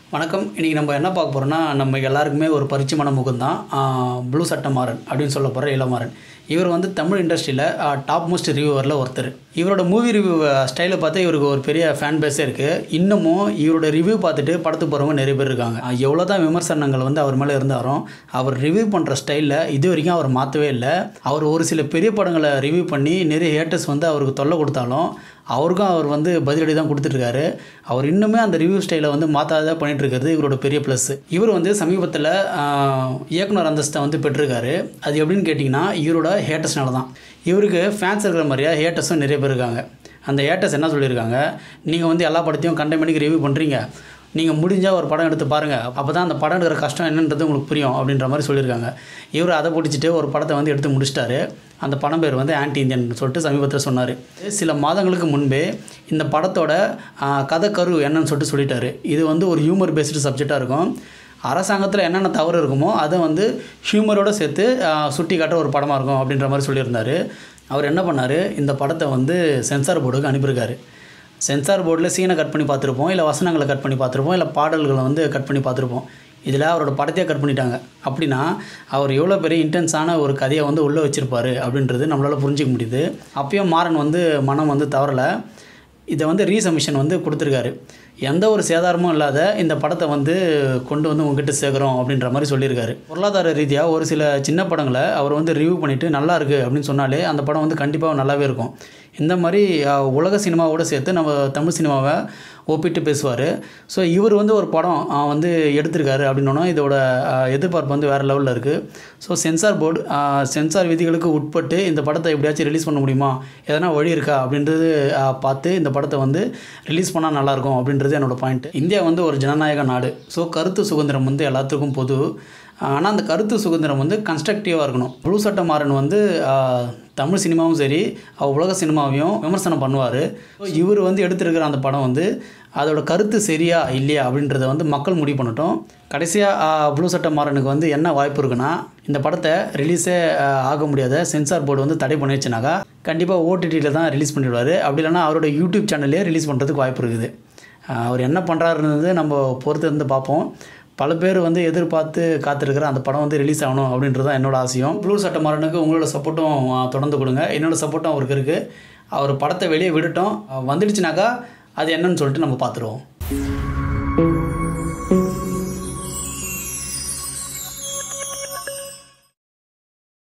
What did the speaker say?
வணக்கம் இன்றைக்கி நம்ம என்ன பார்க்க போகிறோம்னா நம்ம எல்லாருக்குமே ஒரு பரிச்சயமான முகம் தான் ப்ளூ சட்டமாறன் அப்படின்னு சொல்ல போகிற இளமாறன் இவர் வந்து தமிழ் இண்டஸ்ட்ரியில் டாப் மோஸ்ட் ரிவ்யூவரில் ஒருத்தர் இவரோட மூவி ரிவ்யூ ஸ்டைலை பார்த்தா இவருக்கு ஒரு பெரிய ஃபேன் பேஸே இருக்குது இன்னமும் இவரோட ரிவ்யூ பார்த்துட்டு படத்துக்கு போகிறவங்க நிறைய பேர் இருக்காங்க எவ்வளோ தான் விமர்சனங்கள் வந்து அவர் மேலே இருந்தாலும் அவர் ரிவ்யூ பண்ணுற ஸ்டைலில் இது வரைக்கும் அவர் மாற்றவே இல்லை அவர் ஒரு சில பெரிய படங்களை ரிவ்யூ பண்ணி நிறைய ஹேட்டர்ஸ் வந்து அவருக்கு தொல்லை கொடுத்தாலும் அவருக்கும் அவர் வந்து பதிலடி தான் கொடுத்துட்ருக்காரு அவர் இன்னுமே அந்த ரிவ்யூ ஸ்டைலை வந்து மாற்றாத பண்ணிட்டு இருக்கிறது இவரோட பெரிய ப்ளஸ் இவர் வந்து சமீபத்தில் இயக்குனர் அந்தஸ்தை வந்து பெற்றிருக்காரு அது எப்படின்னு கேட்டிங்கன்னா இவரோட ஹேட்டர்ஸ்னால தான் இவருக்கு ஃபேன்ஸ் இருக்கிற மாதிரியா ஹேட்டர்ஸும் நிறைய பேர் இருக்காங்க அந்த ஹேட்டர்ஸ் என்ன சொல்லியிருக்காங்க நீங்கள் வந்து எல்லா படத்தையும் கண்ட மணிக்கு ரிவ்யூ பண்ணுறீங்க நீங்கள் முடிஞ்சால் ஒரு படம் எடுத்து பாருங்கள் அப்போ தான் அந்த படம் எடுக்கிற கஷ்டம் என்னன்றது உங்களுக்கு புரியும் அப்படின்ற மாதிரி சொல்லியிருக்காங்க இவர் அதை பிடிச்சிட்டு ஒரு படத்தை வந்து எடுத்து முடிச்சிட்டாரு அந்த படம் பேர் வந்து ஆன்டி இந்தியன் சொல்லிட்டு சமீபத்தில் சொன்னார் சில மாதங்களுக்கு முன்பே இந்த படத்தோட ஆஹ், கதை கரு என்னன்னு சொல்லிட்டு சொல்லிட்டாரு இது வந்து ஒரு ஹியூமர் பேஸ்டு சப்ஜெக்டாக இருக்கும் அரசாங்கத்தில் என்னென்ன தவறு இருக்குமோ அதை வந்து ஹியூமரோட சேர்த்து ஆஹ், சுட்டி காட்டுற ஒரு படமாக இருக்கும் அப்படின்ற மாதிரி சொல்லியிருந்தார் அவர் என்ன பண்ணார் இந்த படத்தை வந்து சென்சார் போர்டுக்கு அனுப்பியிருக்காரு சென்சார் போர்டில் சீனை கட் பண்ணி பார்த்துருப்போம் இல்லை வசனங்களை கட் பண்ணி பார்த்துருப்போம் இல்லை பாடல்களை வந்து கட் பண்ணி பார்த்துருப்போம் இதில் அவரோட படத்தையே கட் பண்ணிட்டாங்க அப்படின்னா அவர் எவ்வளோ பெரிய இன்டென்ஸான ஒரு கதையை வந்து உள்ளே வச்சுருப்பாரு அப்படின்றது நம்மளால் புரிஞ்சிக்க முடியுது அப்பயும் மாறன் வந்து மனம் வந்து தவறலை இதை வந்து ரீசமிஷன் வந்து கொடுத்துருக்காரு எந்த ஒரு சேதாரமும் இல்லாத இந்த படத்தை வந்து கொண்டு வந்து உங்ககிட்ட சேர்க்குறோம் அப்படின்ற மாதிரி சொல்லியிருக்காரு பொருளாதார ரீதியாக ஒரு சில சின்ன படங்களை அவர் வந்து ரிவ்யூ பண்ணிவிட்டு நல்லா இருக்குது அப்படின்னு சொன்னாலே அந்த படம் வந்து கண்டிப்பாக நல்லாவே இருக்கும் இந்த மாதிரி அஹ், உலக சினிமாவோட சேர்த்து நம்ம தமிழ் சினிமாவை ஒப்பிட்டு பேசுவார் ஸோ இவர் வந்து ஒரு படம் அஹ், வந்து எடுத்திருக்காரு அப்படின்னோன்னா இதோட அஹ், எதிர்பார்ப்பு வந்து வேறு லெவலில் இருக்குது ஸோ சென்சார் போர்டு சென்சார் விதிகளுக்கு உட்பட்டு இந்த படத்தை எப்படியாச்சும் ரிலீஸ் பண்ண முடியுமா எதனா வழி இருக்கா அப்படின்றது அஹ், பார்த்து இந்த படத்தை வந்து ரிலீஸ் பண்ணால் நல்லாயிருக்கும் அப்படின்றது என்னோட பாயிண்ட் இந்தியா வந்து ஒரு ஜனநாயக நாடு ஸோ கருத்து சுதந்திரம் வந்து எல்லாத்துக்கும் பொது ஆனால் அந்த கருத்து சுதந்திரம் வந்து கன்ஸ்ட்ரக்டிவாக இருக்கணும் ப்ளூ சட்ட மாறன் வந்து ஆஹ், தமிழ் சினிமாவும் சரி அஹ், உலக சினிமாவையும் விமர்சனம் பண்ணுவார் இவர் வந்து எடுத்திருக்கிற அந்த படம் வந்து அதோட கருத்து சரியா இல்லையா அப்படின்றத வந்து மக்கள் முடிவு பண்ணட்டும் கடைசியாக ப்ளூ சட்ட மாறனுக்கு வந்து என்ன வாய்ப்பு இருக்குன்னா இந்த படத்தை ரிலீஸே ஆஹ், ஆக முடியாத சென்சார் போர்டு வந்து தடை பண்ணிடுச்சுனாக்கா கண்டிப்பாக ஓடிடியில் தான் ரிலீஸ் பண்ணிடுவார் அப்படி இல்லைன்னா அவரோட யூடியூப் சேனல்லே ரிலீஸ் பண்ணுறதுக்கு வாய்ப்பு இருக்குது ஆஹ், அவர் என்ன பண்ணுறாருன்றது நம்ம பொறுத்து இருந்து பார்ப்போம் பல பேர் வந்து எதிர்பார்த்து காத்திருக்கிற அந்த படம் வந்து ரிலீஸ் ஆகணும் அப்படின்றது தான் என்னோட ஆசையும் ப்ளூ சட்டமாறனுக்கு உங்களோட சப்போர்ட்டும் தொடர்ந்து கொடுங்க என்னோட சப்போர்ட்டும் அவருக்கு இருக்குது அவர் படத்தை வெளியே விடட்டும் வந்துடுச்சுனாக்கா அது என்னன்னு சொல்லிட்டு நம்ம பார்த்துருவோம்